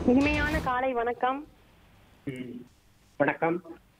இனிமையான காலை வணக்கம் ம். வணக்கம்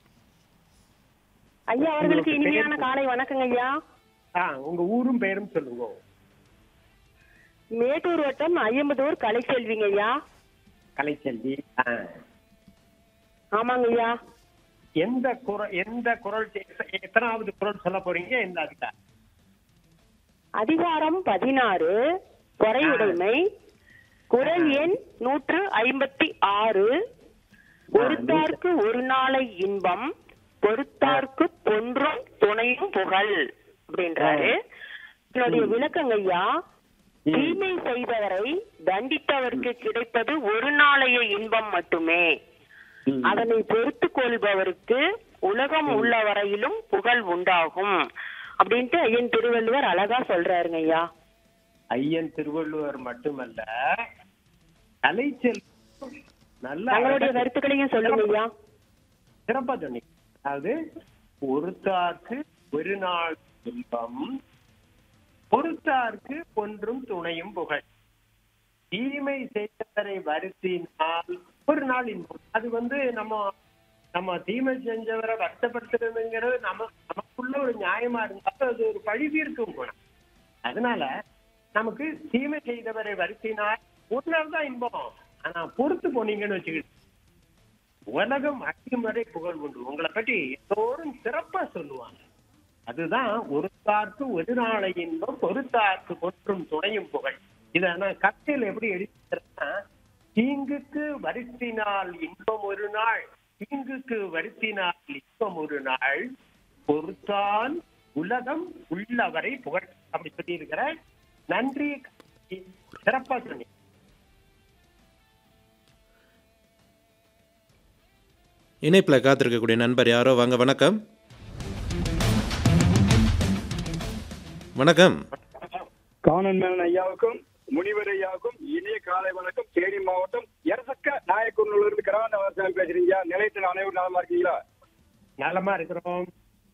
ஐயா அவர்களுக்கு உங்களுக்கு இனிமையான பேர் காலை வணக்கங்க ஐயா ஆ உங்க ஊரும் பேரும் சொல்லுங்க மேட்டூர் வட்டம் ஐயம்பதூர் கலைச்செல்விங்க ஐயா கலைச்செல்வி ஆ. ஆமாங்க ஐயா எந்த குரல் எந்த குரல் எத்த- எத்தனாவது குரல் சொல்ல போறீங்க எந்த அதிகாரம் அதிகாரம் பதினாறு பொறையுடைமை குரல் எண் நூற்று ஐம்பத்தி ஆறு ஒருத்தார்க்கு ஒரு நாளை இன்பம் பொறுத்தார்க்கு பொன்றும் துணையும் புகழ் அப்படின்றாரு என்னுடைய விளக்கங்க ஐயா ம். தீமை செய்தவரை தண்டித்தவருக்கு கிடைப்பது ஒரு நாளைய இன்பம் மட்டுமே ம். அதனை பொறுத்து கொள்பவருக்கு உலகம் உள்ள வரையிலும் புகழ் உண்டாகும் அப்படின்ட்டு ஐயன் திருவள்ளுவர் அழகா சொல்றாருங்க ஐயா ஐயன் திருவள்ளுவர் மட்டுமல்ல கலைச்செல்வி நல்ல தங்களுடைய அழகா- கருத்துக்களையும் சொல்லுங்க ஐயா சிறப்பா சொன்னீங்க அதாவது ஒருத்தார்க்கு ஒரு நாள் இன்பம் பொறுத்தார்க்கு ஒன்றும் துணையும் புகழ் தீமை செய்தவரை வருத்தினால் ஒரு நாள் இன்பம் அது வந்து நம்ம நம்ம தீமை செஞ்சவரை வருத்தப்படுத்துறதுங்கிறது நம்ம நமக்குள்ள ஒரு நியாயமா இருந்தாலும் அது ஒரு பழி தீர்க்கும் குணம் அதனால நமக்கு தீமை செய்தவரை வருத்தினால் ஒரு நாள் தான் இன்பம் ஆனா பொறுத்து போனீங்கன்னு வச்சுக்கிட்டு உலகம் அழியும் வரை புகழ் உண்டு உங்களை பற்றி எல்லோரும் சிறப்பா சொல்லுவாங்க அதுதான் ஒருத்தார்க்கு ஒரு நாளை இன்பம் பொறுத்தார்க்கு ஒன்றும் துணையும் புகழ் இத நான் கத்தையில் எப்படி எழுதிக்கிறேன்னா தீங்குக்கு வருத்தினால் இன்பம் ஒரு நாள் தீங்குக்கு வருத்தினால் இன்பம் ஒரு நாள் பொறுத்தால் உலகம் உள்ளவரை புகழ் அப்படி சொல்லி இருக்கிறேன் நன்றி சிறப்பா சொன்னீங்க இணைப்பில் காத்திருக்கக்கூடிய நண்பர் யாரோ வாங்க வணக்கம் வணக்கம் காணன் மேனன் ஐயாவுக்கும் முனிவர் ஐயாவுக்கும் இனிய காலை வணக்கம் தேனி மாவட்டம் எரசக்க நாயக்குன்னூர்ல இருந்து கிராம விவசாயம் பேசுறீங்க நிலையத்தில் அனைவரும் நலமா இருக்கீங்களா நலமா இருக்கிறோம்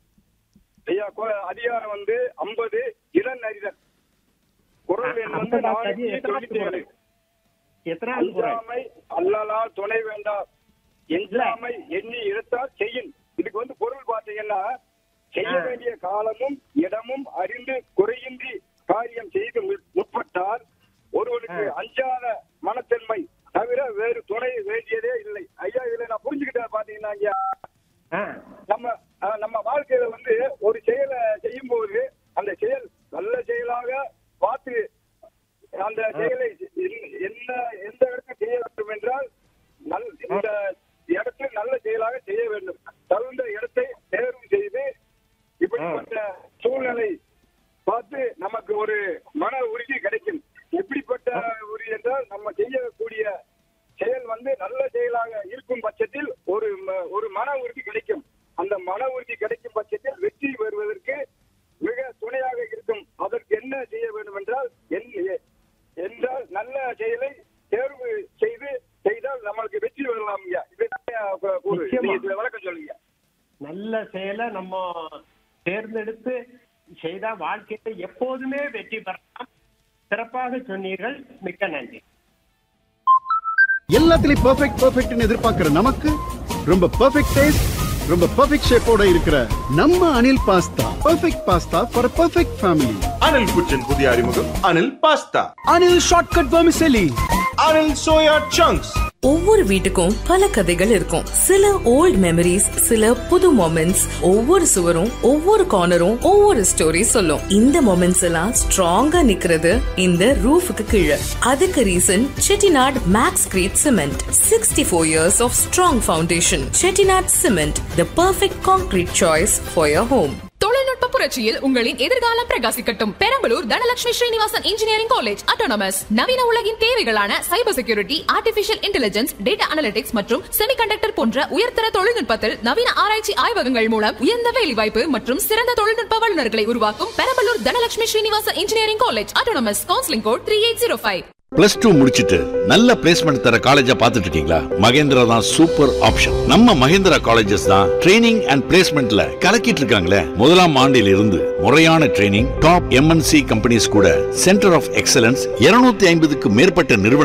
ஐயா கு- அதிகாரம் வந்து ஐம்பது இளன் அறிதல் குரல் எண் வந்து ஐம்பதாவது நானூத்தி எத்தனாவது தொண்ணூத்தி ஏழு குரல்? எத்தனாவது குரல் அஞ்சாமை அல்லலால் துணை வேண்டாம் எஞ்சாமை எண்ணி இழுத்தால் செய்யின் இதுக்கு வந்து பொருள் பாத்தீங்கன்னா செய்ய ஆ. வேண்டிய காலமும் இடமும் அறிந்து குறையின்றி காரியம் செய்து மு- முற்பட்டால் ஒருவனுக்கு ஆ. அஞ்சாத மனத்தன்மை தவிர வேறு துணை வேண்டியதே இல்லை ஐயா இதுல நான் புரிஞ்சுக்கிட்டேன் பாத்தீங்கன்னா ஐயா ஆ, நம்ம அஹ், நம்ம வாழ்க்கையில வந்து ஒரு செயலை செய்யும் போது அந்த செயல் நல்ல செயலாக பார்த்து அந்த செயலை என்- என்ன எந்த இடத்தில் செய்ய வேண்டும் என்றால் நல் இந்த இடத்தில் நல்ல செயலாக செய்ய வேண்டும் தகுந்த இடத்தை தேர்வு செய்து இப்படிப்பட்ட சூழ்நிலை பார்த்து நமக்கு ஒரு மன உறுதி கிடைக்கும் எப்படிப்பட்ட உறுதி என்றால் நம்ம செய்யக்கூடிய செயல் வந்து நல்ல செயலாக இருக்கும் பட்சத்தில் ஒரு ம- ஒரு மன உறுதி கிடைக்கும் அந்த மன உறுதி கிடைக்கும் பட்சத்தில் வெற்றி பெறுவதற்கு மிக துணையாக இருக்கும் அதற்கு என்ன செய்ய வேண்டும் என்றால் என்- என்றால் நல்ல செயலை தேர்வு செய்து செய்தால் நம்மளுக்கு வெற்றி பெறலாம் ஐயா இதுதான் கூறு நிச்சயமா. நீங்க இதுல விளக்கம் சொல்லுங்க நல்ல செயலை நம்ம தேர்ந்தெடுத்து செய்தா வாழ்க்கையில எப்போதுமே வெற்றி பெறலாம் சிறப்பாக சொன்னீர்கள் மிக்க நன்றி எல்லாத்துலயும் பெர்ஃபெக்ட் பெர்ஃபெக்ட்னு எதிர்பார்க்கிற நமக்கு ரொம்ப பெர்ஃபெக்ட் டேஸ்ட் ரொம்ப பெர்ஃபெக்ட் ஷேப்போட இருக்கிற நம்ம Anil pasta perfect pasta for perfect family Anil kitchen புதிய அறிமுகம் Anil pasta Anil shortcut vermicelli Anil soya chunks ஒவ்வொரு வீட்டுக்கும் பல கதைகள் இருக்கும் சில ஓல்ட் மெமரிஸ் சில புது மொமெண்ட்ஸ் ஒவ்வொரு சுவரும் ஒவ்வொரு கார்னரும் ஒவ்வொரு ஸ்டோரி சொல்லும் இந்த மொமெண்ட்ஸ் எல்லாம் ஸ்ட்ராங்கா நிக்கிறது இந்த ரூஃபுக்கு கீழே அதுக்கு reason Chettinad maxcrete cement sixty four years of strong foundation Chettinad cement the perfect concrete choice for your home தொழில்நுட்ப புரட்சியில் உங்களின் எதிர்காலம் பிரகாசிக்கட்டும் Perambalur Dhanalakshmi Srinivasan engineering college autonomous நவீன உலகின் தேவைகளான cyber security artificial intelligence data analytics மற்றும் செமிகண்டக்டர் போன்ற உயர்தர தொழில்நுட்பத்தில் நவீன ஆராய்ச்சி ஆய்வகங்கள் மூலம் உயர்ந்த வேலைவாய்ப்பு மற்றும் சிறந்த தொழில்நுட்ப வல்லுநர்களை உருவாக்கும் Perambalur Dhanalakshmi Srinivasan engineering college autonomous counselling code three eight zero five plus two முடிச்சிட்டு நல்ல பிளேஸ்மெண்ட் தர காலேஜா பார்த்துட்டு இருக்கீங்களா மகேந்திரா தான் சூப்பர் ஆப்ஷன் நம்ம மகேந்திரா காலேஜஸ் தான் ட்ரைனிங் அண்ட் பிளேஸ்மெண்ட்ல கலக்கிட்டு இருக்காங்களே முதலாம் ஆண்டில் இருந்து முறையான ட்ரைனிங் டாப் எம்என்சி கம்பெனிஸ் கூட சென்டர் ஆஃப் எக்ஸலன்ஸ் 250 ஐம்பதுக்கு மேற்பட்ட நிறுவனம்